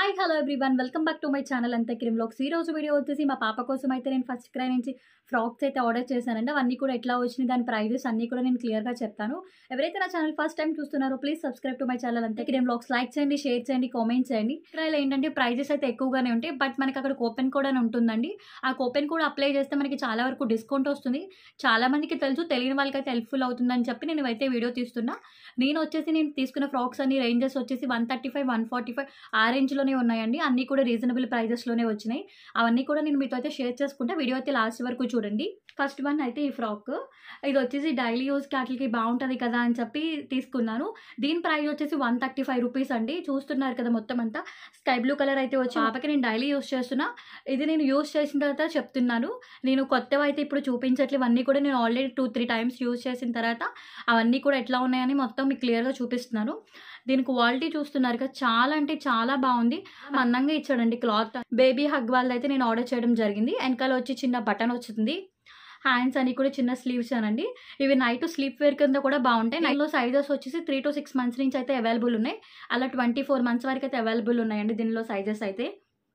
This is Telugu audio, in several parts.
hi hello everyone welcome back to my channel అంతే క్రీమ్ వ్లాగ్స్ ఈ రోజు వీడియో వచ్చేసి మా పాప కోసం అయితే నేను ఫస్ట్ క్రై నుంచి ఫ్రాక్స్ అయితే ఆర్డర్ చేశానండి అవన్నీ కూడా ఎట్లా వచ్చినాయి దాని ప్రైజెస్ అన్నీ కూడా నేను క్లియర్గా చెప్తాను ఎవరైతే నా ఛానల్ ఫస్ట్ టైం చూస్తున్నారో please subscribe to my channel అంతే క్రీమ్ వ్లాగ్స్ లైక్ చేయండి షేర్ చేయండి కామెంట్ చేయండి క్రైలో ఏంటంటే ప్రైజెస్ అయితే ఎక్కువగానే ఉంటాయి బట్ మనకి అక్కడ కూపెన్ కోడ్ అని ఉంటుందండి ఆ కూపెన్ కోడ్ అప్లై చేస్తే మనకి చాలా వరకు డిస్కౌంట్ వస్తుంది చాలా మందికి తెలుసు తెలియని వాళ్ళకైతే హెల్ప్ఫుల్ అవుతుందని చెప్పి నేను అయితే వీడియో తీస్తున్నా నేను వచ్చేసి నేను తీసుకున్న ఫ్రాక్స్ అన్ని రేంజెస్ వచ్చేసి one thirty five one forty five ఆ రేంజ్లోనే ఉన్నాయండి అన్నీ కూడా రీజనబుల్ ప్రైజెస్లోనే వచ్చినాయి అవన్నీ కూడా నేను మీతో అయితే షేర్ చేసుకుంటే వీడియో అయితే లాస్ట్ వరకు చూడండి ఫస్ట్ వన్ అయితే ఈ ఫ్రాక్ ఇది వచ్చేసి డైలీ యూస్ క్యాటిల్కి బాగుంటుంది కదా అని చెప్పి తీసుకున్నాను దీని ప్రైస్ వచ్చేసి వన్ థర్టీ ఫైవ్ రూపీస్ అండి చూస్తున్నారు కదా మొత్తం అంతా స్కై బ్లూ కలర్ అయితే వచ్చి పాపకి నేను డైలీ యూస్ చేస్తున్నా ఇది నేను యూస్ చేసిన తర్వాత చెప్తున్నాను నేను కొత్తవి అయితే ఇప్పుడు చూపించట్లేదు అన్నీ కూడా నేను already two three times use చేసిన తర్వాత అవన్నీ కూడా ఎట్లా ఉన్నాయని మొత్తం మీకు క్లియర్గా చూపిస్తున్నాను దీని క్వాలిటీ చూస్తున్నారు కదా చాలా అంటే చాలా బాగుంది అందంగా ఇచ్చాడండి క్లాత్ బేబీ హగ్ వాళ్ళది అయితే నేను ఆర్డర్ చేయడం జరిగింది వెనకాల వచ్చి చిన్న బటన్ వచ్చింది హ్యాండ్స్ అని కూడా చిన్న స్లీవ్స్ అనండి ఇవి నైట్ స్లీప్ వేర్ కింద కూడా బాగుంటాయి నైట్లో సైజెస్ వచ్చేసి త్రీ టు సిక్స్ మంత్స్ నుంచి అయితే అవైలబుల్ ఉన్నాయి అలా ట్వంటీ ఫోర్ మంత్స్ వరకు అయితే అవైలబుల్ ఉన్నాయండి దీనిలో సైజెస్ అయితే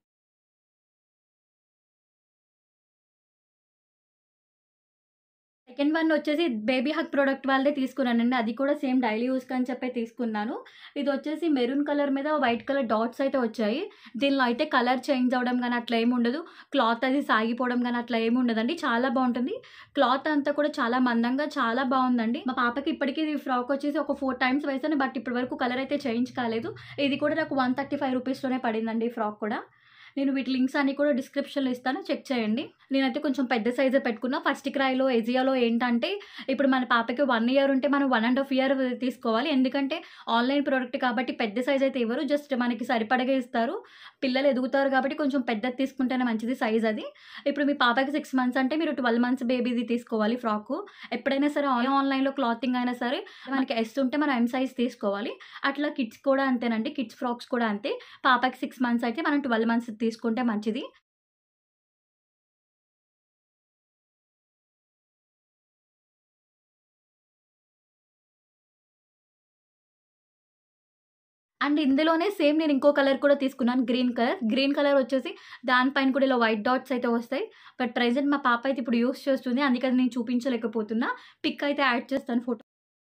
సెకండ్ వన్ వచ్చేసి బేబీ హక్ ప్రోడక్ట్ వాళ్ళదే తీసుకున్నానండి అది కూడా సేమ్ డైలీ యూస్కి అని చెప్పి తీసుకున్నాను ఇది వచ్చేసి మెరూన్ కలర్ మీద వైట్ కలర్ డాట్స్ అయితే వచ్చాయి దీనిలో అయితే కలర్ చేంజ్ అవ్వడం కానీ అట్లా ఏమి ఉండదు క్లాత్ అది సాగిపోవడం కానీ అట్లా ఏమి ఉండదండి చాలా బాగుంటుంది క్లాత్ అంతా కూడా చాలా మందంగా చాలా బాగుందండి మా పాపకి ఇప్పటికీ ఈ ఫ్రాక్ వచ్చేసి ఒక ఫోర్ టైమ్స్ వేసాను బట్ ఇప్పటి వరకు కలర్ అయితే చేంజ్ కాలేదు ఇది కూడా నాకు వన్ థర్టీ ఫైవ్ రూపీస్లోనే పడిందండి ఈ ఫ్రాక్ కూడా నేను వీటి లింక్స్ అన్ని కూడా డిస్క్రిప్షన్లో ఇస్తాను చెక్ చేయండి నేనైతే కొంచెం పెద్ద సైజే పెట్టుకున్నా ఫస్ట్ క్రైలో ఎజియాలో ఏంటంటే ఇప్పుడు మన పాపకి వన్ ఇయర్ ఉంటే మనం వన్ అండ్ హాఫ్ ఇయర్ తీసుకోవాలి ఎందుకంటే ఆన్లైన్ ప్రోడక్ట్ కాబట్టి పెద్ద సైజ్ అయితే ఇవ్వరు జస్ట్ మనకి సరిపడగా ఇస్తారు పిల్లలు ఎదుగుతారు కాబట్టి కొంచెం పెద్దది తీసుకుంటేనే మంచిది సైజ్ అది ఇప్పుడు మీ పాపకి సిక్స్ మంత్స్ అంటే మీరు ట్వెల్వ్ మంత్స్ బేబీది తీసుకోవాలి ఫ్రాక్ ఎప్పుడైనా సరే ఆన్లైన్లో క్లాతింగ్ అయినా సరే మనకి ఎస్ ఉంటే మనం ఎం సైజ్ తీసుకోవాలి అట్లా కిడ్స్ కూడా అంతేనండి కిడ్స్ ఫ్రాక్స్ కూడా అంతే పాపకి సిక్స్ మంత్స్ అయితే మనం ట్వెల్వ్ మంత్స్ తీసుకుంటే మంచిది అండ్ ఇందులోనే సేమ్ నేను ఇంకో కలర్ కూడా తీసుకున్నాను గ్రీన్ కలర్ గ్రీన్ కలర్ వచ్చేసి దానిపైన కూడా ఇలా వైట్ డాట్స్ అయితే వస్తాయి బట్ ప్రెసెంట్ మా పాప అయితే ఇప్పుడు యూస్ చేస్తుంది అందుకని నేను చూపించలేకపోతున్నా పిక్ అయితే యాడ్ చేస్తాను ఫోటో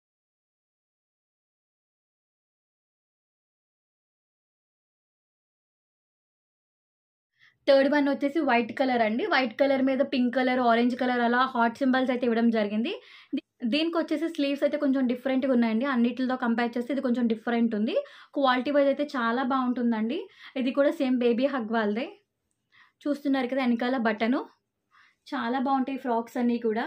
థర్డ్ వన్ వచ్చేసి వైట్ కలర్ అండి వైట్ కలర్ మీద పింక్ కలర్ ఆరెంజ్ కలర్ అలా హాట్ సింబల్స్ అయితే ఇవ్వడం జరిగింది దీనికి వచ్చేసి స్లీవ్స్ అయితే కొంచెం డిఫరెంట్గా ఉన్నాయండి అన్నిటితో కంపేర్ చేస్తే ఇది కొంచెం డిఫరెంట్ ఉంది క్వాలిటీ వైజ్ అయితే చాలా బాగుంటుందండి ఇది కూడా సేమ్ బేబీ హగ్ వాళ్ళదే చూస్తున్నారు కదా వెనకాల బటను చాలా బాగుంటాయి ఫ్రాక్స్ అన్నీ కూడా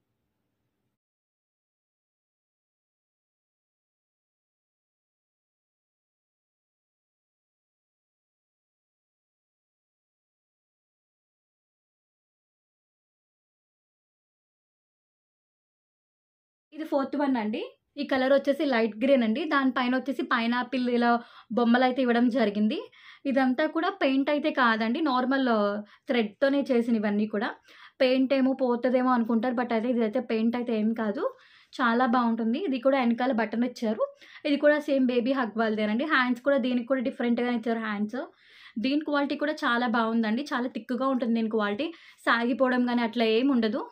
ఇది ఫోర్త్ వన్ అండి ఈ కలర్ వచ్చేసి లైట్ గ్రీన్ అండి దానిపైన వచ్చేసి పైనాపిల్ ఇలా బొమ్మలు అయితే ఇవ్వడం జరిగింది ఇదంతా కూడా పెయింట్ అయితే కాదండి నార్మల్ థ్రెడ్తోనే చేసిన ఇవన్నీ కూడా పెయింట్ ఏమో పోతుందేమో అనుకుంటారు బట్ అయితే ఇదైతే పెయింట్ అయితే ఏం కాదు చాలా బాగుంటుంది ఇది కూడా వెనకాల బటన్ ఇచ్చారు ఇది కూడా సేమ్ బేబీ హగ్ వాళ్ళదేనండి హ్యాండ్స్ కూడా దీనికి కూడా డిఫరెంట్గా ఇచ్చారు హ్యాండ్స్ దీని క్వాలిటీ కూడా చాలా బాగుందండి చాలా థిక్గా ఉంటుంది దీని క్వాలిటీ సాగిపోవడం కానీ అట్లా ఏం ఉండదు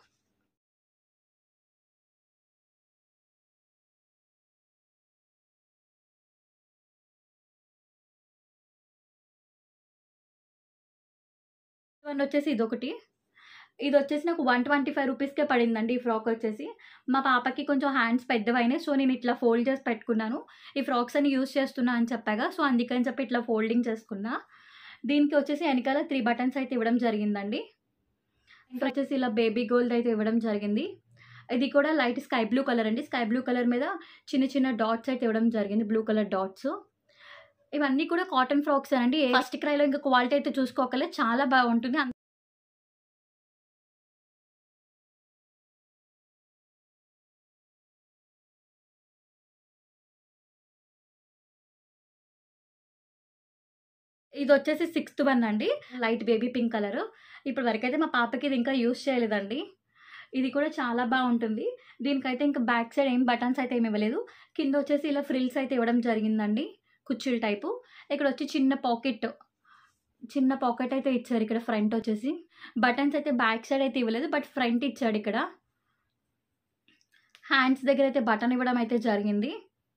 వన్ వచ్చేసి ఇదొకటి ఇది వచ్చేసి నాకు వన్ ట్వంటీ ఫైవ్ రూపీస్కే పడిందండి ఈ ఫ్రాక్ వచ్చేసి మా పాపకి కొంచెం హ్యాండ్స్ పెద్దవైనాయి సో నేను ఇట్లా ఫోల్డ్ చేసి పెట్టుకున్నాను ఈ ఫ్రాక్స్ అని యూస్ చేస్తున్నా అని చెప్పాగా సో అందుకని చెప్పి ఇట్లా ఫోల్డింగ్ చేసుకున్నా దీనికి వచ్చేసి వెనకాల త్రీ బటన్స్ అయితే ఇవ్వడం జరిగిందండి ఇంకా వచ్చేసి ఇలా బేబీ గోల్డ్ అయితే ఇవ్వడం జరిగింది ఇది కూడా లైట్ స్కై బ్లూ కలర్ అండి స్కై బ్లూ కలర్ మీద చిన్న చిన్న డాట్స్ అయితే ఇవ్వడం జరిగింది బ్లూ కలర్ డాట్స్ ఇవన్నీ కూడా కాటన్ ఫ్రాక్స్ అండి ఫస్ట్ క్రైలో ఇంకా క్వాలిటీ అయితే చూసుకోకలే చాలా బాగుంటుంది ఇది వచ్చేసి సిక్స్త్ వన్ అండి లైట్ బేబీ పింక్ కలర్ ఇప్పుడు వరకైతే మా పాపకి ఇది ఇంకా యూస్ చేయలేదండి ఇది కూడా చాలా బాగుంటుంది దీనికైతే ఇంకా బ్యాక్ సైడ్ ఏం బటన్స్ అయితే ఏమి ఇవ్వలేదు కింద వచ్చేసి ఇలా ఫ్రిల్స్ అయితే ఇవ్వడం జరిగిందండి కుర్చీల టైపు ఇక్కడ వచ్చి చిన్న పాకెట్ చిన్న పాకెట్ అయితే ఇచ్చారు ఇక్కడ ఫ్రంట్ వచ్చేసి బటన్స్ అయితే బ్యాక్ సైడ్ అయితే ఇవ్వలేదు బట్ ఫ్రంట్ ఇచ్చాడు ఇక్కడ హ్యాండ్స్ దగ్గర అయితే బటన్ ఇవ్వడం అయితే జరిగింది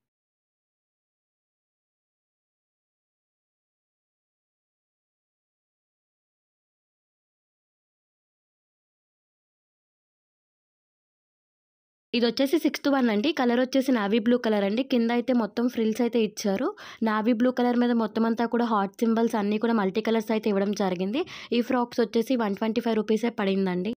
ఇది వచ్చేసి సిక్స్త్ వన్ అండి కలర్ వచ్చేసి నావీ బ్లూ కలర్ అండి కింద అయితే మొత్తం ఫ్రిల్స్ అయితే ఇచ్చారు నావీ బ్లూ కలర్ మీద మొత్తం అంతా కూడా హాట్ సింబల్స్ అన్నీ కూడా మల్టీ కలర్స్ అయితే ఇవ్వడం జరిగింది ఈ ఫ్రాక్స్ వచ్చేసి వన్ ట్వంటీ ఫైవ్ రూపీసే పడిందండి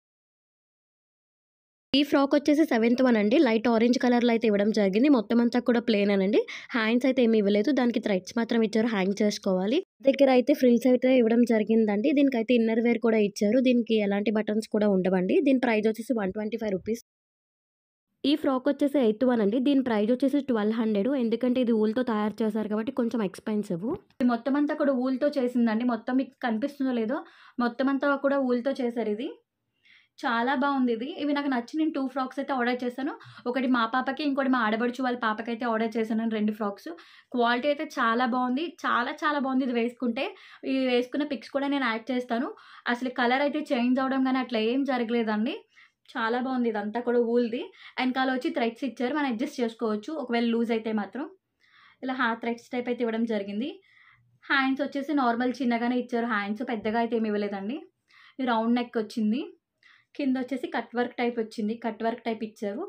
ఈ ఫ్రాక్ వచ్చేసి సెవెంత్ వన్ అండి లైట్ ఆరెంజ్ కలర్లో అయితే ఇవ్వడం జరిగింది మొత్తం అంతా కూడా ప్లేన్ అనండి హ్యాండ్స్ అయితే ఏమి ఇవ్వలేదు దానికి థ్రెడ్స్ మాత్రం ఇచ్చారు హ్యాంగ్ చేసుకోవాలి దగ్గర అయితే ఫ్రిల్స్ అయితే ఇవ్వడం జరిగిందండి దీనికి అయితే ఇన్నర్ వేర్ కూడా ఇచ్చారు దీనికి ఎలాంటి బటన్స్ కూడా ఉండవండి దీని ప్రైస్ వచ్చేసి వన్ ట్వంటీ ఫైవ్ రూపీస్ ఈ ఫ్రాక్ వచ్చేసి ఎయిత్ వన్ అండి దీని ప్రైస్ వచ్చేసి ట్వెల్వ్ హండ్రెడ్ ఎందుకంటే ఇది ఊల్తో తయారు చేశారు కాబట్టి కొంచెం ఎక్స్పెన్సివ్ ఇది మొత్తం అంతా కూడా ఊల్తో చేసిందండి మొత్తం మీకు కనిపిస్తుందో లేదో మొత్తం అంతా కూడా ఊల్తో చేశారు ఇది చాలా బాగుంది ఇది ఇవి నాకు నచ్చి నేను టూ ఫ్రాక్స్ అయితే ఆర్డర్ చేశాను ఒకటి మా పాపకి ఇంకోటి మా ఆడబడుచు వాళ్ళ పాపకి అయితే ఆర్డర్ చేశాను రెండు ఫ్రాక్స్ క్వాలిటీ అయితే చాలా బాగుంది చాలా చాలా బాగుంది ఇది వేసుకుంటే ఇవి వేసుకున్న పిక్స్ కూడా నేను యాడ్ చేస్తాను అసలు కలర్ అయితే చేంజ్ అవడం కానీ అట్లా ఏం జరగలేదండి చాలా బాగుంది ఇదంతా కూడా ఊల్ది వెనకాల వచ్చి థ్రెడ్స్ ఇచ్చారు మనం అడ్జస్ట్ చేసుకోవచ్చు ఒకవేళ లూజ్ అయితే మాత్రం ఇలా హా థ్రెడ్స్ టైప్ అయితే ఇవ్వడం జరిగింది హ్యాండ్స్ వచ్చేసి నార్మల్ చిన్నగానే ఇచ్చారు హ్యాండ్స్ పెద్దగా అయితే ఏమి ఇవ్వలేదండి రౌండ్ నెక్ వచ్చింది కింద వచ్చేసి కట్ వర్క్ టైప్ వచ్చింది కట్ వర్క్ టైప్ ఇచ్చారు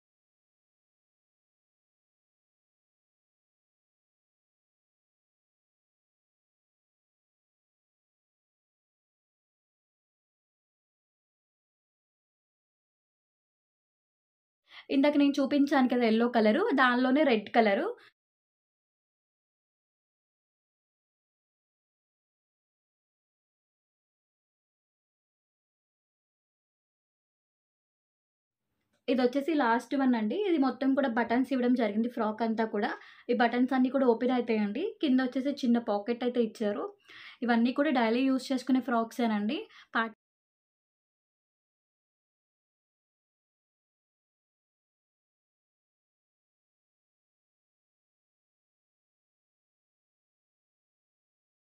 ఇందాక నేను చూపించాను కదా ఎల్లో కలరు దానిలోనే రెడ్ కలరు ఇది వచ్చేసి లాస్ట్ వన్ అండి ఇది మొత్తం కూడా బటన్స్ ఇవ్వడం జరిగింది ఫ్రాక్ అంతా కూడా ఈ బటన్స్ అన్నీ కూడా ఓపెన్ అవుతాయండి కింద వచ్చేసి చిన్న పాకెట్ అయితే ఇచ్చారు ఇవన్నీ కూడా డైలీ యూస్ చేసుకునే ఫ్రాక్సేనండి పార్టీ